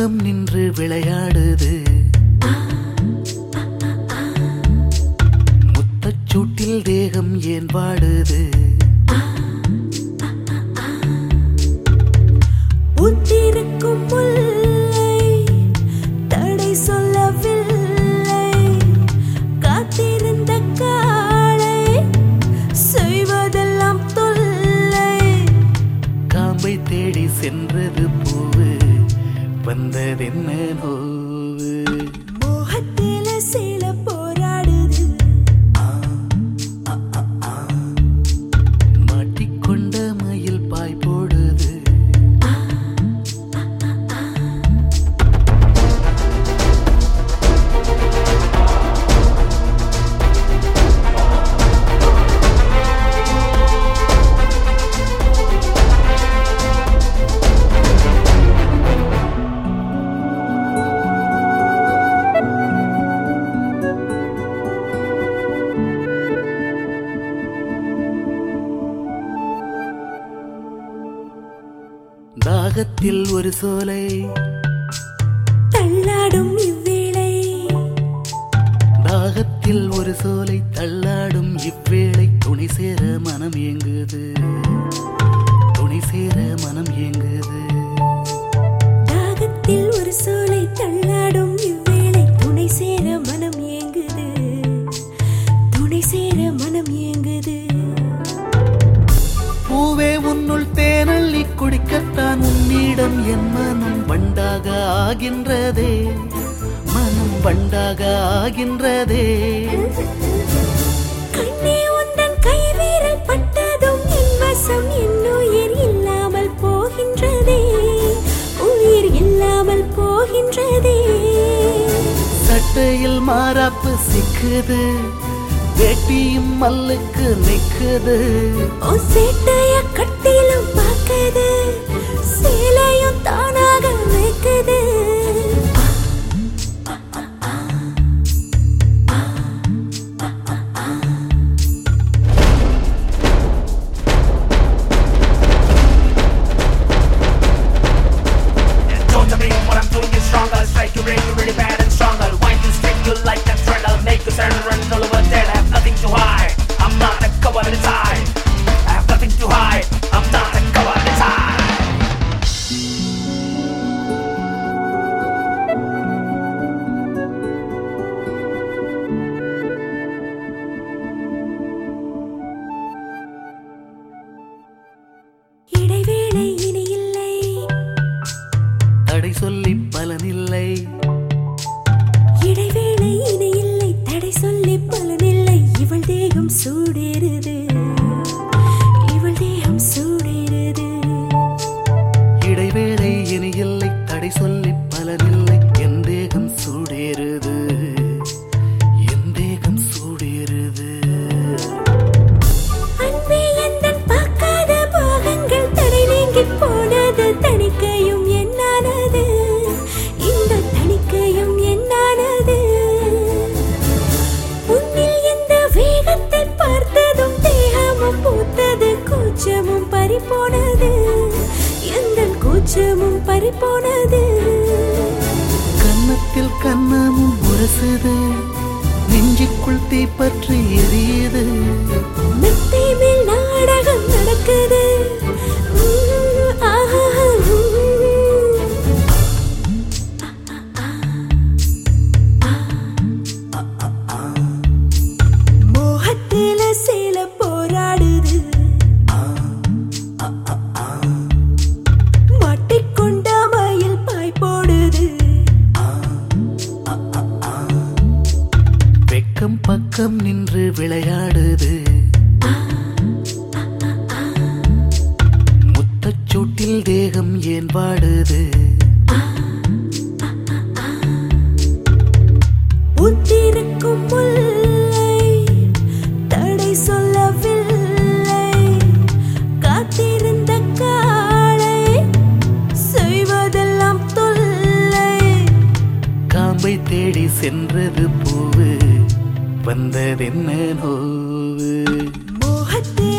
பக்கம் நின்று விளையாடுது முத்தச்சூட்டில் தேகம் ஏன் வாடுது உத்திருக்கும் முல்லை தடை சொல்லவில்லை காத்திருந்த காளை செய்வதெல்லாம் தொல்லை காம்பை தேடி சென்றது பூவு வந்ததென்ன நோவு மோகத்தில சில போராடுது மாட்டிக்கொண்ட மயில் பாய் போடுது தாகத்தில் ஒரு சோலை தள்ளாடும் இவ்வேளை தாகத்தில் ஒரு சோலை தள்ளாடும் இவ்வேளை துணை சேர மனம் ஏங்குது துணை சேர மனம் ஏங்குது தாகத்தில் ஒரு சோலை தள்ளாடும் இவ்வேளை துணை சேர மனம் ஏங்குது துணை சேர மனம் ஏங்குது பூவே உன்னுள் தேனள்ளி குடிக்கத்தான் உன்னிடம் என் மனம் வண்டாக ஆகின்றதே மனம் வண்டாக ஆகின்றதே கண்ணே உந்தன் கைவீரல் பட்டதும் என் வசம் என் உயிர் இல்லாமல் போகின்றதே உயிர் இல்லாமல் போகின்றதே சட்டையில் மாறாப்பு சிக்குது வேட்டியும் மல்லுக்கு நிக்குது ஓ சேட்டைய கட்டிலும் பார்க்குது சேலையும் தானாக வைக்குது Don't tell me what I'm doing is stronger. Strike you really, really bad and stronger. Why you stick you like that trend? I'll make you turn and run all over dead. I have nothing to hide. I'm not a coward inside. I have nothing to hide. I'm not a coward inside. இடைவேளை இனி இல்லை தடை சொல்லி பலனில்லை இடைவேளை இனி இல்லை தடை சொல்லி பலனில்லை இவள் தேகம் சூடேறுது இவள் தேகம் சூடேறுது இடைவேளை இனி இல்லை தடை சொல்லி பலனில்லை என் தேகம் சூடேறுது என் தேகம் சூடேறுது அன்பே எந்தன் பார்க்காத பாகங்கள் தடை நீங்கி போனது தணிக்கையும் என்னானது இந்த தணிக்கையும் என்னானது உன்னில் இந்த வேகத்தை பார்த்ததும் தேகமும் பூத்தது கூச்சமும் பறிபோனது எந்த கூச்சமும் பறிபோனது கன்னத்தில் கன்னமும் உரசுது நெஞ்சுக்குள் தீப்பற்றி எரியுது மெத்தை மேல் நாடகம் நடக்குது உம், ஆஹா, உம். மோகத்தில சேல போராடுது மாட்டிக்கொண்ட மயில் பாய் போடுது வெக்கம் பக்கம் நின்று விளையாடுது முத்தச்சூட்டில் தேகம் ஏன் வாடுது உத்திருக்கும் முல்லை தடை சொல்லவில்லை காத்திருந்த காளை செய்வதெல்லாம் தொல்லை காம்பை தேடி சென்றது பூவு வந்ததென்ன நோவு மோகத்தில்